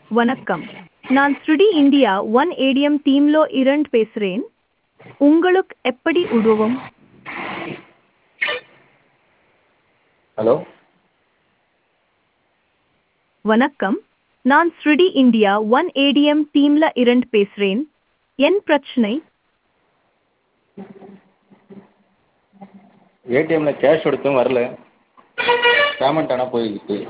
வணக்கம் நான் ஸ்ருடி இந்தியா ஒன் ஏடிஎம் டீம்லோ இரண்டு பேசுகிறேன் உங்களுக்கு எப்படி உதவும் ஹலோ வணக்கம் நான் ஸ்ருடி இந்தியா ஒன் ஏடிஎம் டீம்ல இரண்டு பேசுகிறேன் என் பிரச்சனை ஏடிஎம்மில் கேஷ் எடுத்தும் வரல பேமெண்ட் ஆனால் போயிடுச்சு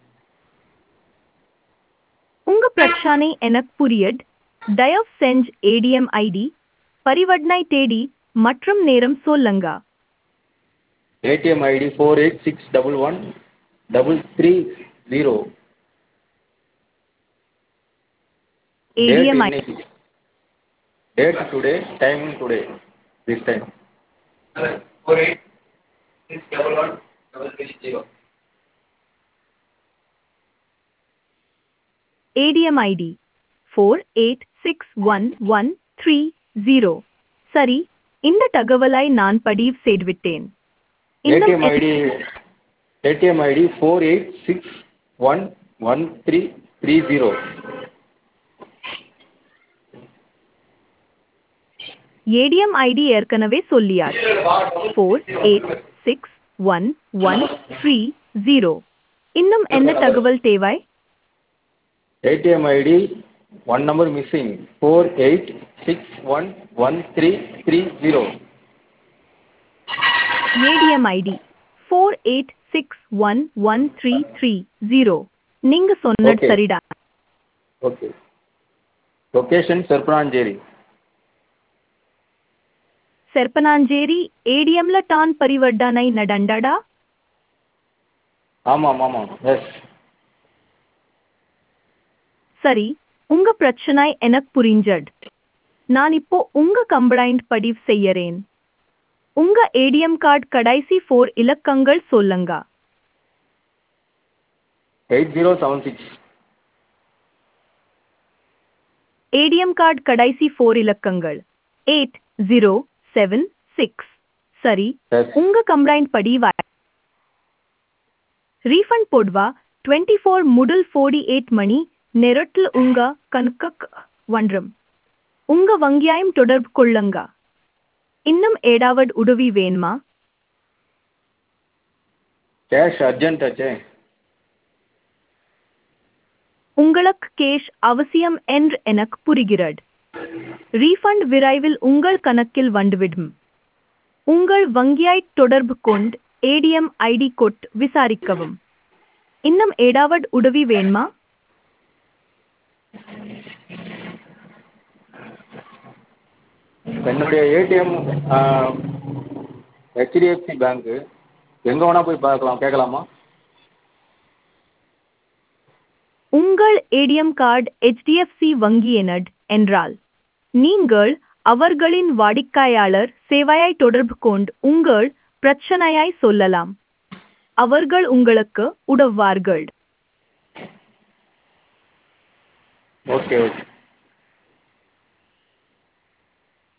உங்க பிரச்சனை எனக்கு புரியட் தயவு செஞ்சு ஏடிஎம் ஐடி பரிவர்த்தனை தேதி மற்றும் நேரம் சொல்லுங்க ATM ID four eight six double one double three zero ATM ID date today timing today this time four eight six double one double three zero. ATM ID four eight six one one three zero சரி இந்த தகவலை நான் பதிவு செய்துவிட்டேன் இன்னும் ATM ID ATM ID four eight six one one three three zero ATM ID ஏற்கனவே சொல்லியார் four eight six one one three zero இன்னும் என்ன தகவல் தேவை ATM ID one number missing four eight six one one three three zero ATM ID four eight six one one three three zero நீங்க சொன்னது Okay. சரிடா okay location செர்பனாஞ்சேரி செர்பனாஞ்சேரி ஏடிஎம்ல Don பரிவர்த்தனை நடண்டடா ஆமாம் ஆமாம் எஸ் சரி உங்க பிரச்சனை எனக்கு புரிஞ்சட் நான் இப்போ உங்க கம்ப்ளைண்ட் பதிவு செய்யறேன் உங்க ஏடிஎம் கார்டு கடைசி ஃபோர் இலக்கங்கள் சொல்லுங்க eight zero seven six ATM card கடைசி ஃபோர் இலக்கங்கள் எயிட் ஜீரோ செவன் சிக்ஸ் சரி எஸ் உங்க கம்ப்ளைண்ட் பதிவா ரீஃபண்ட் போடுவா டுவெண்ட்டி ஃபோர் முதல் ஃபோர்டி எயிட் மணி நேரத்தில் உங்க கணக்கு வன்றம் உங்க வங்கியாயம் தொடர்பு கொள்ளுங்க இன்னும் ஏடாவது உதவி வேணுமா கேஷ் அர்ஜென்ட் ஆச்சே உங்களுக்கு கேஷ் அவசியம் என்று எனக்கு புரிகிறது ரீஃபண்ட் விரைவில் உங்கள் கணக்கில் வந்துவிடும் உங்கள் வங்கியாய் தொடர்பு கொண்டு ஏடிஎம் ஐடி கொட் விசாரிக்கவும் இன்னும் ஏடாவது உதவி வேணுமா என்னுடைய ஏடிஎம் ஹெச்டிஎஃப்சி பேங்க்கு எங்கே வேணால் போய் பார்க்கலாம் கேட்கலாமா உங்கள் ஏடிஎம் கார்டு HDFC வங்கியினட் என்றால் நீங்கள் அவர்களின் வாடிக்கையாளர் சேவையை தொடர்பு கொண்டு உங்கள் பிரச்சனையை சொல்லலாம் அவர்கள் உங்களுக்கு உதவுவார்கள் ஓகே ஓகே